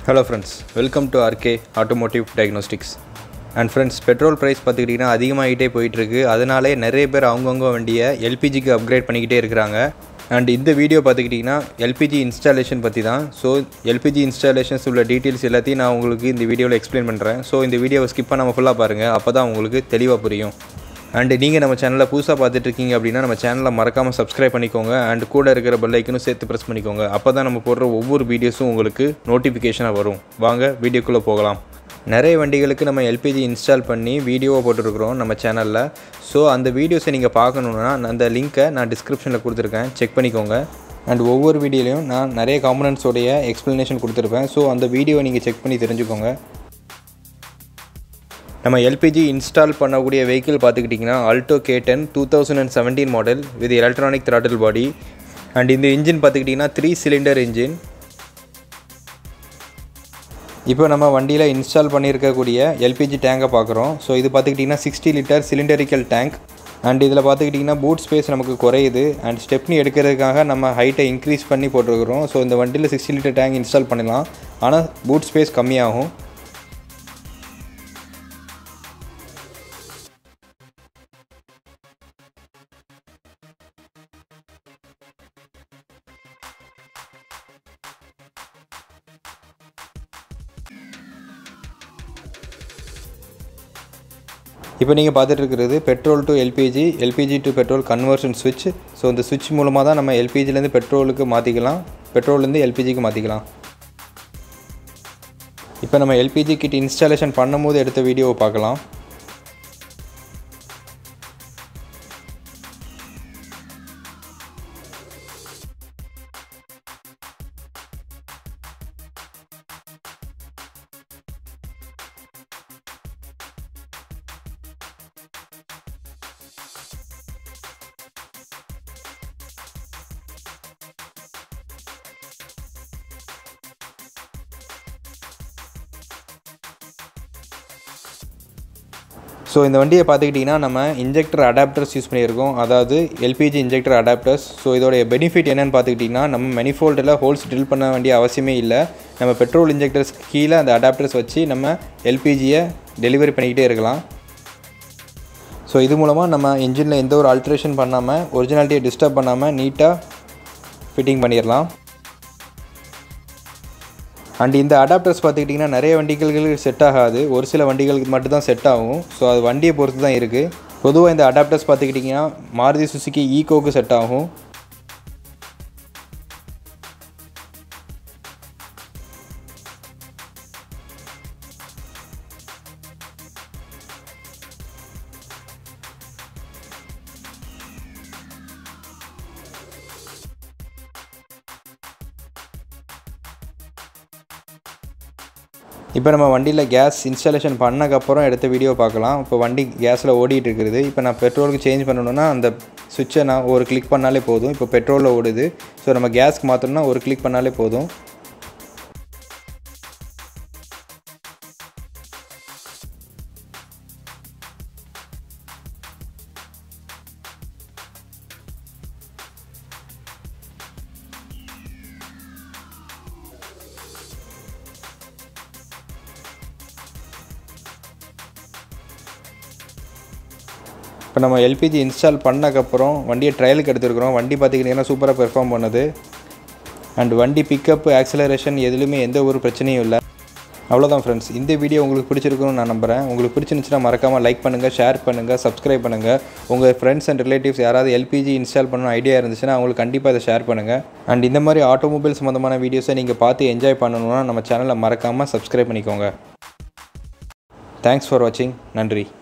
hello friends welcome to RK automotive diagnostics and friends petrol price பார்த்துக்கிட்டிங்கன்னா அதிகமாகிட்டே போயிட்டுருக்கு அதனாலே நிறைய பேர் அவங்கவுங்க வண்டியை எல்பிஜிக்கு அப்கிரேட் பண்ணிக்கிட்டே இருக்கிறாங்க அண்ட் இந்த வீடியோ பார்த்துக்கிட்டிங்கன்னா எல்பிஜி இன்ஸ்டாலேஷன் பற்றி தான் ஸோ எல்பிஜி இன்ஸ்டாலேஷன்ஸ் உள்ள டீட்டெயில்ஸ் எல்லாத்தையும் நான் உங்களுக்கு இந்த வீடியோவில் எக்ஸ்பிளைன் பண்ணுறேன் ஸோ இந்த வீடியோவை ஸ்கிப் பண்ணாமல் ஃபுல்லாக பாருங்கள் அப்போ தான் உங்களுக்கு தெளிவாக புரியும் அண்டு நீங்கள் நம்ம சேனலில் புதுசாக பார்த்துட்டு இருக்கீங்க அப்படின்னா நம்ம சேனலை மறக்காமல் சப்ஸ்கிரைப் பண்ணிக்கோங்க அண்ட் கூட இருக்கிற பெல் ஐக்கனும் சேர்த்து ப்ரெஸ் பண்ணிக்கோங்க அப்போ தான் நம்ம போடுற ஒவ்வொரு வீடியோஸும் உங்களுக்கு நோட்டிஃபிகேஷனாக வரும் வாங்க வீடியோக்குள்ளே போகலாம் நிறைய வண்டிகளுக்கு நம்ம எல்பிஜி இன்ஸ்டால் பண்ணி வீடியோவை போட்டுருக்குறோம் நம்ம சேனலில் ஸோ அந்த வீடியோஸை நீங்கள் பார்க்கணுன்னா அந்த லிங்க்கை நான் டிஸ்கிரிப்ஷனில் கொடுத்துருக்கேன் செக் பண்ணிக்கோங்க அண்ட் ஒவ்வொரு வீடியோலையும் நான் நிறைய காம்பனன்ட்ஸோடைய எக்ஸ்ப்ளனேஷன் கொடுத்துருப்பேன் ஸோ அந்த வீடியோவை நீங்கள் செக் பண்ணி தெரிஞ்சுக்கோங்க நம்ம எல்பிஜி இன்ஸ்டால் பண்ணக்கூடிய வெஹிக்கிள் பார்த்துக்கிட்டிங்கன்னா Alto K ten two thousand and seventeen model with electronic throttle body and இந்த இன்ஜின் பார்த்துக்கிட்டிங்கன்னா த்ரீ சிலிண்டர் இன்ஜின் இப்போ நம்ம வண்டியில் இன்ஸ்டால் பண்ணியிருக்கக்கூடிய எல்பிஜி டேங்கை பார்க்குறோம் ஸோ இது பார்த்துக்கிட்டிங்கன்னா sixty litre cylindrical tank and இதில் பார்த்துக்கிட்டிங்கன்னா பூட் ஸ்பேஸ் நமக்கு குறையுது அண்ட் ஸ்டெப்னி எடுக்கிறதுக்காக நம்ம ஹைட்டை இன்க்ரீஸ் பண்ணி போட்டிருக்கிறோம் ஸோ இந்த வண்டியில் சிக்ஸ்டி லிட்டர் டேங்க் இன்ஸ்டால் பண்ணலாம் ஆனால் பூட் ஸ்பேஸ் கம்மியாகும் இப்போ நீங்கள் பார்த்துட்டு இருக்கிறது petrol to LPG LPG to petrol conversion சுவிட்ச் ஸோ இந்த சுவிட்ச் மூலமாக தான் நம்ம எல்பிஜிலேருந்து பெட்ரோலுக்கு மாற்றிக்கலாம் பெட்ரோல்லேருந்து எல்பிஜிக்கு மாற்றிக்கலாம் இப்போ நம்ம எல்பிஜி கிட் இன்ஸ்டாலேஷன் பண்ணும்போது எடுத்த வீடியோவை பார்க்கலாம் ஸோ இந்த வண்டியை பார்த்துக்கிட்டிங்கன்னா நம்ம இன்ஜெக்டர் அடாப்டர்ஸ் யூஸ் பண்ணியிருக்கோம் அதாவது எல்பிஜி இன்ஜெக்டர் அடாப்டர்ஸ் ஸோ இதோடைய பெனிஃபிட் என்னென்னு பார்த்துக்கிட்டிங்கன்னா நம்ம மெனிஃபோல்டில் ஹோல்ஸ் ட்ரில் பண்ண வேண்டிய அவசியமே இல்லை நம்ம பெட்ரோல் இன்ஜெக்டர்ஸ் கீழே அந்த அடாப்டர்ஸ் வச்சு நம்ம எல்பிஜியை டெலிவரி பண்ணிக்கிட்டே இருக்கலாம் ஸோ இது மூலமாக நம்ம இன்ஜினில் எந்த ஒரு ஆல்ட்ரேஷன் பண்ணாமல் ஒரிஜினாலிட்டியை டிஸ்டர்ப் பண்ணாமல் நீட்டாக ஃபிட்டிங் பண்ணிடலாம் அண்ட் இந்த அடாப்டர்ஸ் பார்த்துக்கிட்டிங்கன்னா நிறைய வண்டிகளுக்கு செட் ஆகாது ஒரு சில வண்டிகளுக்கு மட்டும்தான் செட் ஆகும் ஸோ அது வண்டியை பொறுத்து தான் இருக்குது பொதுவாக இந்த அடாப்டர்ஸ் பார்த்துக்கிட்டிங்கன்னா மாருதி சுசுக்கி ஈகோவுக்கு செட் ஆகும் இப்போ நம்ம வண்டியில் கேஸ் இன்ஸ்டாலேஷன் பண்ணக்கப்புறம் எடுத்த வீடியோ பார்க்கலாம் இப்போ வண்டி கேஸில் ஓடிட்டு இருக்குது இப்போ நான் பெட்ரோலுக்கு சேஞ்ச் பண்ணணுன்னா அந்த சுவிட்சை நான் ஒரு கிளிக் பண்ணாலே போதும் இப்போ பெட்ரோலில் ஓடுது ஸோ நம்ம கேஸ்க்கு மாற்றணும்னா ஒரு கிளிக் பண்ணாலே போதும் இப்போ நம்ம எல்பிஜி இன்ஸ்டால் பண்ணக்கப்புறம் வண்டியை ட்ரையலுக்கு எடுத்துருக்குறோம் வண்டி பார்த்திங்கன்னா சூப்பராக பெர்ஃபார்ம் பண்ணுது அண்ட் வண்டி பிக்கப் ஆக்சலரேஷன் எதுலையுமே எந்த ஒரு பிரச்சனையும் இல்லை அவ்வளோதான் ஃப்ரெண்ட்ஸ் இந்த வீடியோ உங்களுக்கு பிடிச்சிருக்குன்னு நான் நம்புகிறேன் உங்களுக்கு பிடிச்சிருந்துச்சுன்னா மறக்காமல் லைக் பண்ணுங்கள் ஷேர் பண்ணுங்கள் சப்ஸ்கிரைப் பண்ணுங்கள் உங்கள் ஃப்ரெண்ட்ஸ் அண்ட் ரிலேட்டிவ்ஸ் யாராவது எல்பிஜி இன்ஸ்டால் பண்ணணும் ஐடியா இருந்துச்சுன்னா அவங்களுக்கு கண்டிப்பாக அதை ஷேர் பண்ணுங்கள் அண்ட் இந்த மாதிரி ஆட்டோமொபைல் சம்மந்தமான வீடியோஸை நீங்கள் பார்த்து என்ஜாய் பண்ணணுன்னா நம்ம சேனலை மறக்காமல் சப்ஸ்கிரைப் பண்ணிக்கோங்க தேங்க்ஸ் ஃபார் வாட்சிங் நன்றி